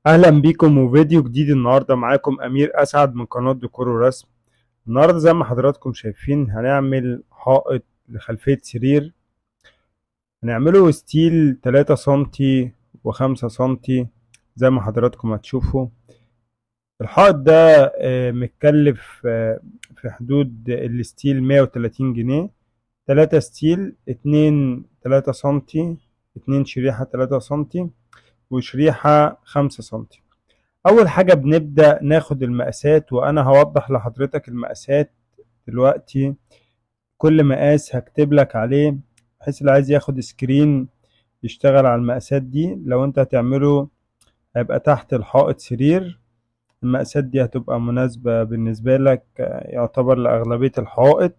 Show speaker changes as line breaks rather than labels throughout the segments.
اهلا بيكم وفيديو جديد النهارده معاكم امير اسعد من قناه ديكور ورسم النهارده زي ما حضراتكم شايفين هنعمل حائط لخلفيه سرير هنعمله ستيل 3 سنتي و5 سنتي زي ما حضراتكم هتشوفوا الحائط ده آه، متكلف آه، في حدود الستيل 130 جنيه 3 ستيل 2 3 سنتي 2 شريحه 3 سنتي وشريحة خمسة سنتي أول حاجة بنبدأ ناخد المقاسات وأنا هوضح لحضرتك المقاسات دلوقتي كل مقاس هكتب لك عليه بحيث اللي عايز ياخد سكرين يشتغل على المقاسات دي لو انت هتعمله هيبقى تحت الحائط سرير المقاسات دي هتبقى مناسبة بالنسبة لك يعتبر لأغلبية الحائط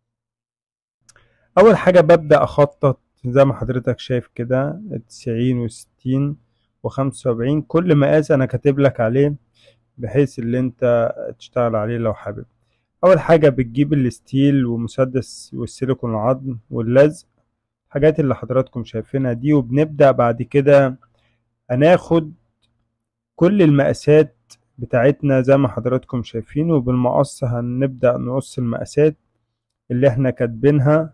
أول حاجة ببدأ أخطط زي ما حضرتك شايف كده التسعين والستين وخمسة وسبعين كل مقاس أنا كاتب لك عليه بحيث اللي أنت تشتغل عليه لو حابب أول حاجة بتجيب الستيل ومسدس والسيليكون العظم واللزق الحاجات اللي حضراتكم شايفينها دي وبنبدأ بعد كده هناخد كل المقاسات بتاعتنا زي ما حضراتكم شايفين وبالمقص هنبدأ نقص المقاسات اللي احنا كاتبينها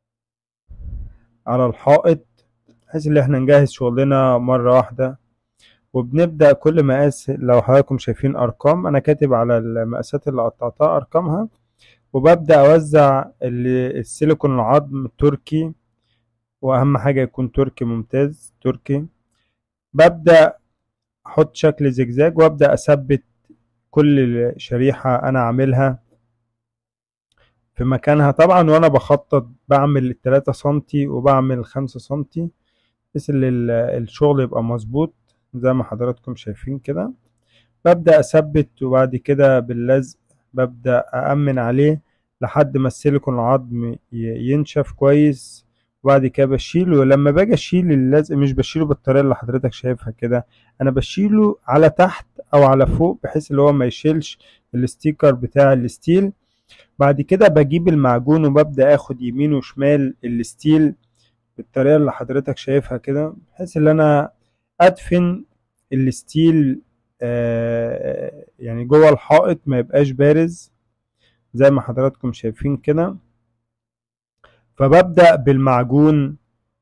على الحائط بحيث ان احنا نجهز شغلنا مرة واحدة وبنبدأ كل مقاس لو حضراتكم شايفين أرقام أنا كاتب على المقاسات اللي قطعتها أرقامها وببدأ أوزع ال- السيليكون العظم التركي وأهم حاجة يكون تركي ممتاز تركي ببدأ أحط شكل زجزاج وأبدأ أثبت كل شريحة أنا عاملها في مكانها طبعا وأنا بخطط بعمل التلاتة سنتي وبعمل خمسة سنتي بحيث ان ال- الشغل يبقى مظبوط زي ما حضراتكم شايفين كده ببدأ أثبت وبعد كده باللزق ببدأ أأمن عليه لحد ما السيليكون العظم ي- ينشف كويس وبعد كده بشيله لما باجي اشيل اللزق مش بشيله بالطريقة اللي حضرتك شايفها كده انا بشيله على تحت او على فوق بحيث اللي هو ما يشيلش الستيكر بتاع الستيل بعد كده بجيب المعجون وببدأ اخد يمين وشمال الستيل بالطريقة اللي حضرتك شايفها كده بحيث ان انا ادفن الستيل آه، يعني جوه الحائط ما يبقاش بارز زي ما حضراتكم شايفين كده فببدأ بالمعجون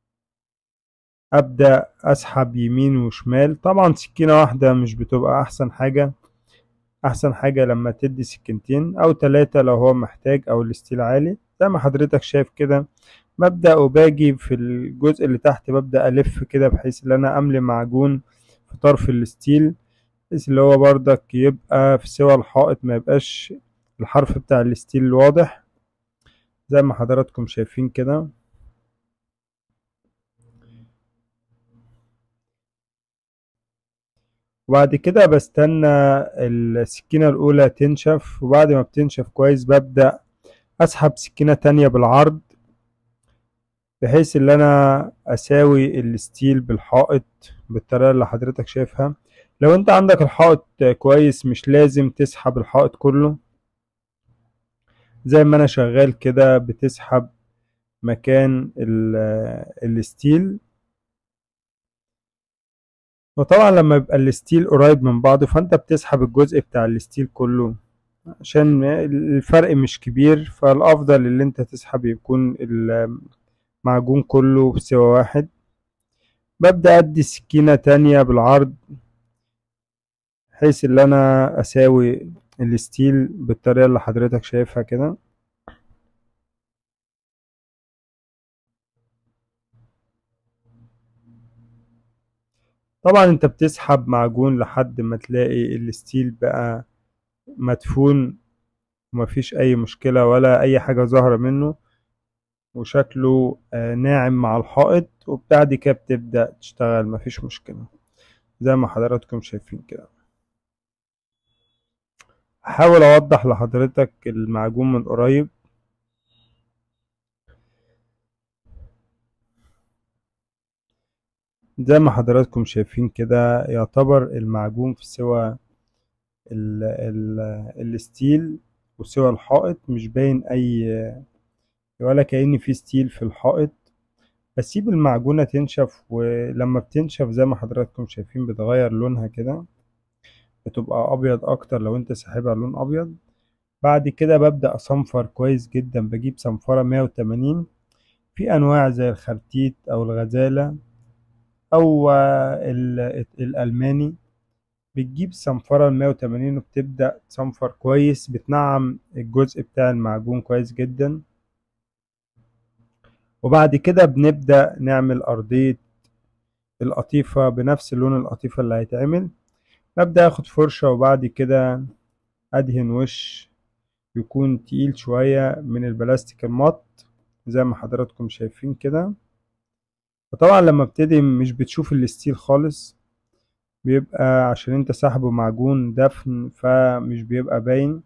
ابدأ اسحب يمين وشمال طبعا سكينة واحدة مش بتبقى احسن حاجة احسن حاجة لما تدي سكينتين او تلاتة لو هو محتاج او الستيل عالي زي ما حضرتك شايف كده ببدأ وباجي في الجزء اللي تحت ببدأ ألف كده بحيث إن أنا أملي معجون في طرف الستيل بحيث اللي هو برضك يبقى في سوى الحائط ما يبقاش الحرف بتاع الستيل واضح زي ما حضراتكم شايفين كده وبعد كده بستنى السكينة الأولى تنشف وبعد ما بتنشف كويس ببدأ أسحب سكينة تانية بالعرض بحيث ان انا اساوي الستيل بالحائط بالطريقه اللي حضرتك شايفها لو انت عندك الحائط كويس مش لازم تسحب الحائط كله زي ما انا شغال كده بتسحب مكان ال- الستيل وطبعا لما يبقى الستيل قريب من بعضه فانت بتسحب الجزء بتاع الستيل كله عشان الفرق مش كبير فالافضل اللي انت تسحب يكون المعجون كله في سوا واحد ببدأ أدي سكينة تانية بالعرض بحيث ان انا اساوي الستيل بالطريقة اللي حضرتك شايفها كده طبعا انت بتسحب معجون لحد ما تلاقي الستيل بقى مدفون ومفيش اي مشكلة ولا اي حاجة ظاهرة منه وشكله آه، ناعم مع الحائط وبعد كده بتبدأ تشتغل مفيش مشكلة زي ما حضراتكم شايفين كده هحاول اوضح لحضرتك المعجون من قريب زي ما حضراتكم شايفين كده يعتبر المعجون في سوى ال ال الستيل وسوى الحائط مش باين اي ولا كأن في ستيل في الحائط بسيب المعجونة تنشف ولما بتنشف زي ما حضراتكم شايفين بتغير لونها كده بتبقى أبيض أكتر لو أنت ساحبها لون أبيض بعد كده ببدأ أصنفر كويس جدا بجيب صنفرة مية وتمانين في أنواع زي الخرتيت أو الغزالة أو الألماني بتجيب صنفرة المية وتمانين وبتبدأ تصنفر كويس بتنعم الجزء بتاع المعجون كويس جدا وبعد كده بنبدأ نعمل أرضية القطيفة بنفس لون القطيفة اللي هيتعمل ببدأ أخد فرشة وبعد كده أدهن وش يكون تقيل شوية من البلاستيك المط زي ما حضراتكم شايفين كده وطبعا لما بتدهن مش بتشوف الستيل خالص بيبقى عشان انت سحبه معجون دفن فمش بيبقى باين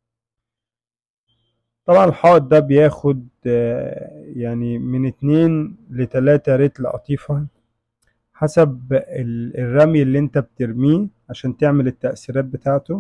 طبعا الحائط ده بياخد يعني من اتنين لتلاتة رتل قطيفة حسب الرمي اللي انت بترميه عشان تعمل التأثيرات بتاعته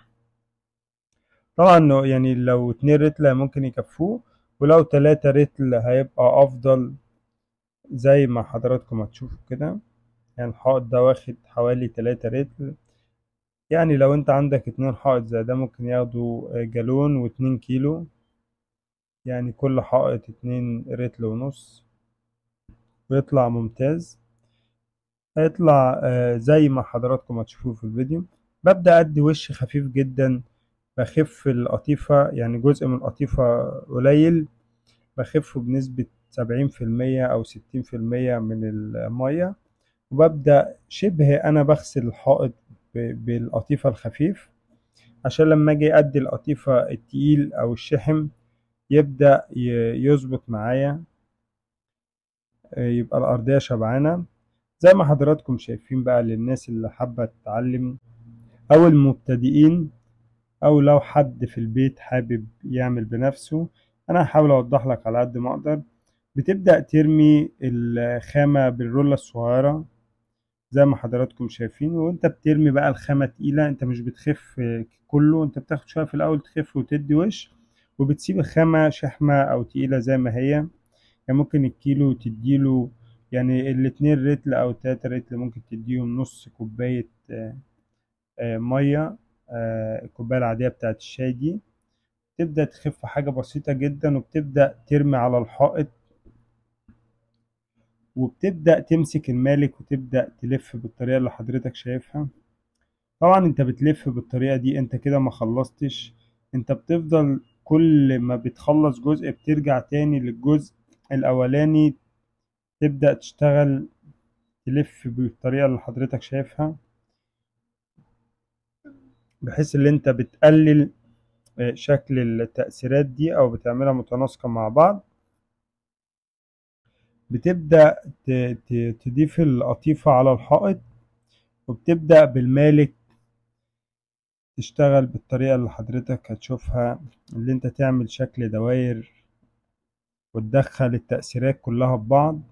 طبعا يعني لو اتنين رتل ممكن يكفوه ولو تلاتة رتل هيبقى أفضل زي ما حضراتكم هتشوفوا كده يعني الحائط ده واخد حوالي تلاتة رتل يعني لو انت عندك اتنين حائط زي ده ممكن ياخدوا جالون واتنين كيلو يعني كل حائط اتنين رتل ونص ويطلع ممتاز هيطلع زي ما حضراتكم هتشوفوه في الفيديو ببدأ أدي وش خفيف جدا بخف القطيفة يعني جزء من القطيفة قليل بخفه بنسبة سبعين في المية أو ستين في المية من المية وببدأ شبه أنا بغسل الحائط بالقطيفة الخفيف عشان لما أجي أدي القطيفة التقيل أو الشحم يبدأ يظبط معايا يبقى الأرضية شبعانة زي ما حضراتكم شايفين بقى للناس اللي حابة تتعلم أو المبتدئين أو لو حد في البيت حابب يعمل بنفسه أنا هحاول أوضح لك على قد ما أقدر بتبدأ ترمي الخامة بالرولة الصغيرة زي ما حضراتكم شايفين وانت بترمي بقى الخامة تقيلة انت مش بتخف كله انت بتاخد شوية في الأول تخف وتدي وش وبتسيب الخامة شحمة أو تقيلة زي ما هي يعني ممكن الكيلو تديله يعني الاتنين رتل أو تلاتة رتل ممكن تديهم نص كوباية مية الكوباية العادية بتاعت الشاي دي تبدأ تخف حاجة بسيطة جدا وبتبدأ ترمي على الحائط وبتبدأ تمسك المالك وتبدأ تلف بالطريقة اللي حضرتك شايفها طبعا انت بتلف بالطريقة دي انت كده ما خلصتش انت بتفضل كل ما بتخلص جزء بترجع تاني للجزء الأولاني تبدأ تشتغل تلف بالطريقة اللي حضرتك شايفها بحيث ان انت بتقلل شكل التأثيرات دي او بتعملها متناسقة مع بعض بتبدأ تضيف القطيفة على الحائط وبتبدأ بالمالك تشتغل بالطريقة اللي حضرتك هتشوفها اللي انت تعمل شكل دواير وتدخل التأثيرات كلها ببعض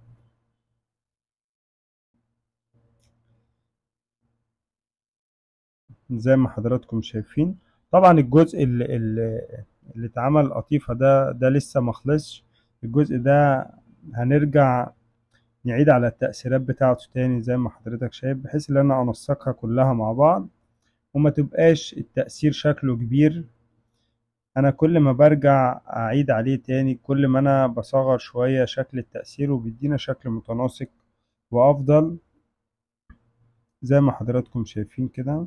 زي ما حضراتكم شايفين طبعا الجزء اللي, اللي اتعمل قطيفة ده ده لسه مخلصش الجزء ده هنرجع نعيد على التأثيرات بتاعته تاني زي ما حضرتك شايف بحيث ان انا انسقها كلها مع بعض وما تبقاش التأثير شكله كبير انا كل ما برجع اعيد عليه تاني كل ما انا بصغر شوية شكل التأثير وبيدينا شكل متناسق وافضل زي ما حضراتكم شايفين كده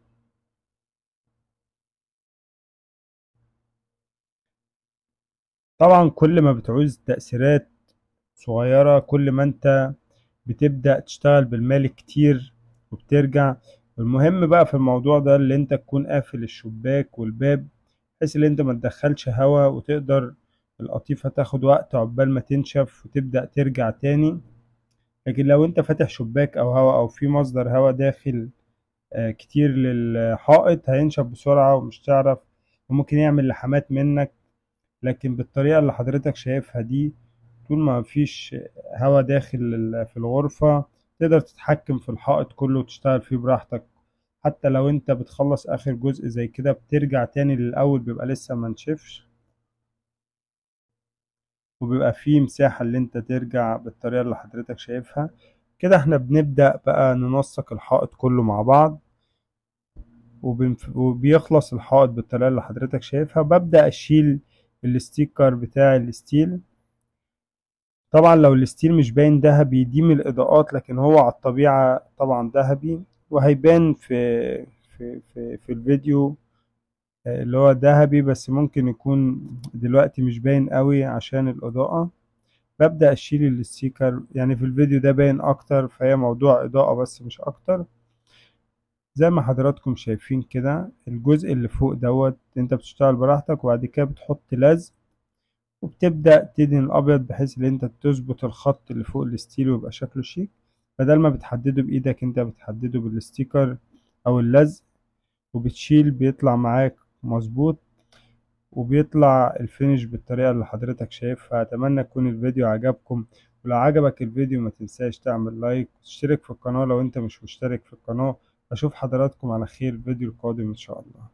طبعا كل ما بتعوز تأثيرات صغيرة كل ما انت بتبدأ تشتغل بالمالك كتير وبترجع المهم بقى في الموضوع ده اللي انت تكون قافل الشباك والباب بحيث ان انت ما تدخلش هوا وتقدر القطيفة تاخد وقت عقبال ما تنشف وتبدأ ترجع تاني لكن لو انت فاتح شباك او هوا او في مصدر هوا داخل كتير للحائط هينشف بسرعة ومش تعرف وممكن يعمل لحمات منك لكن بالطريقة اللي حضرتك شايفها دي طول ما مفيش هوا داخل في الغرفة تقدر تتحكم في الحائط كله وتشتغل فيه براحتك حتى لو انت بتخلص اخر جزء زي كده بترجع تاني للاول بيبقى لسه منشفش وبيبقى فيه مساحة اللي انت ترجع بالطريقة اللي حضرتك شايفها كده احنا بنبدأ بقى ننسق الحائط كله مع بعض وبنف- وبيخلص الحائط بالطريقة اللي حضرتك شايفها ببدأ أشيل الستيكر بتاع الستيل طبعا لو الستيل مش باين ذهبي دي من الإضاءات لكن هو على الطبيعة طبعا ذهبي وهيبان في في في, في الفيديو آه، اللي هو ذهبي بس ممكن يكون دلوقتي مش باين قوي عشان الإضاءة ببدأ أشيل الستيكر يعني في الفيديو ده باين أكتر فهي موضوع إضاءة بس مش أكتر زي ما حضراتكم شايفين كده الجزء اللي فوق دوت انت بتشتغل براحتك وبعد كده بتحط لزق وبتبدأ تدهن الأبيض بحيث ان انت تظبط الخط اللي فوق الستيل ويبقى شكله شيك بدل ما بتحدده بإيدك انت بتحدده بالستيكر أو اللزق وبتشيل بيطلع معاك مظبوط وبيطلع الفينش بالطريقة اللي حضرتك شايفها أتمنى يكون الفيديو عجبكم ولو عجبك الفيديو ما تنساش تعمل لايك وتشترك في القناة لو انت مش مشترك في القناة أشوف حضراتكم على خير الفيديو القادم إن شاء الله